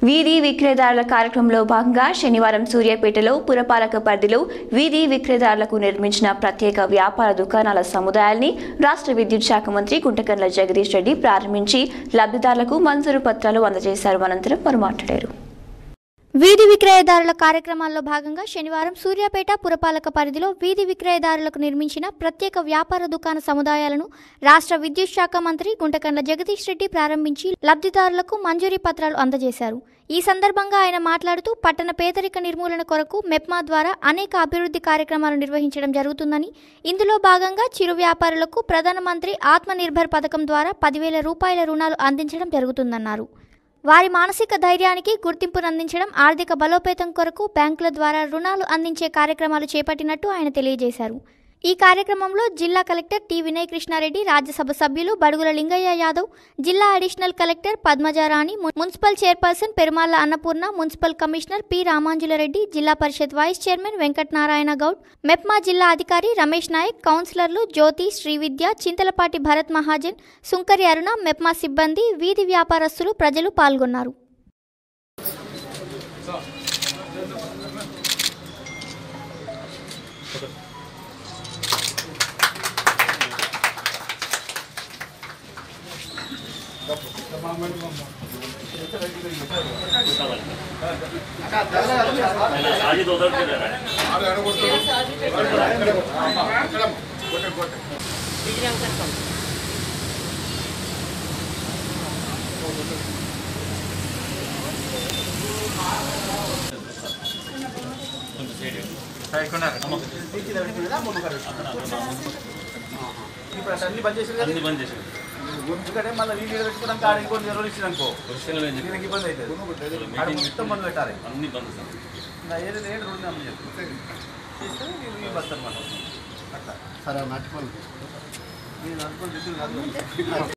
వీధి విక్రయదారుల కార్యక్రమంలో భాగంగా శనివారం సూర్యాపేటలో పురపాలక పరిధిలో వీధి విక్రయదారులకు నిర్మించిన ప్రత్యేక వ్యాపార దుకాణాల సముదాయాల్ని రాష్ట్ర విద్యుత్ శాఖ మంత్రి గుంటకర్ల జగదీష్ రెడ్డి ప్రారంభించి లబ్ధిదారులకు మంజూరు పత్రాలు అందజేశారు అనంతరం వారు మాట్లాడారు వీధి విక్రయదారుల కార్యక్రమాల్లో భాగంగా శనివారం సూర్యాపేట పురపాలక పరిధిలో వీధి విక్రయదారులకు నిర్మించిన ప్రత్యేక వ్యాపార దుకాణ సముదాయాలను రాష్ట్ర విద్యుత్ శాఖ మంత్రి గుంటకండ్ల జగదీష్ రెడ్డి ప్రారంభించి లబ్ధిదారులకు మంజూరీ పత్రాలు అందజేశారు ఈ సందర్భంగా ఆయన మాట్లాడుతూ పట్టణ పేదరిక నిర్మూలన కొరకు మెప్మా ద్వారా అనేక అభివృద్ధి కార్యక్రమాలు నిర్వహించడం జరుగుతుందని ఇందులో భాగంగా చిరు వ్యాపారులకు ప్రధానమంత్రి ఆత్మనిర్భర్ పథకం ద్వారా పదివేల రూపాయల రుణాలు అందించడం జరుగుతుందన్నారు వారి మానసిక ధైర్యానికి గుర్తింపునందించడం ఆర్థిక బలోపేతం కొరకు బ్యాంకుల ద్వారా రుణాలు అందించే కార్యక్రమాలు చేపట్టినట్టు ఆయన తెలియజేశారు ఈ కార్యక్రమంలో జిల్లా కలెక్టర్ టి వినయ్ కృష్ణారెడ్డి రాజ్యసభ సభ్యులు బడుగుల లింగయ్య యాదవ్ జిల్లా అడిషనల్ కలెక్టర్ పద్మజారాణి ము- municipal chairperson Perumalla Annapurna municipal commissioner P Ramanjula Reddy జిల్లా పరిషత్ vice chairman Venkatanarayana Goud MEPMA జిల్లా అధికారి రమేష్ నాయక్ కౌన్సిలర్లు జ్యోతి శ్రీవిద్య చింతలపాటి భరత్ మహాజన్ సుంకరి అరుణ మెప్మా సిబ్బంది వీధి వ్యాపారస్తులు ప్రజలు పాల్గొన్నారు साजिद उधर से ले रहा है ఇప్పుడు అన్ని బంద్ చేసారు కదా అన్ని బంద్ చేసి ఎందుకంటే మళ్ళీ వీళ్ళు పెట్టుకోవడానికి ఆడ ఇంకో నెల ఇచ్చిన అనుకో క్వశ్చన్లు ఏం చెప్పి దీనికి ఇబ్బంది అవుతుంది ఆడ మొత్తం బంద్ పెట్టాలి అన్ని బంద్ సార్ ఇంకా ఏది రేటు రెండు అమ్మని చెప్పి చేస్తే వీళ్ళు బస్తారు మనం అట్లా సరే నట్టుకోండి మీరు అనుకోని కాదు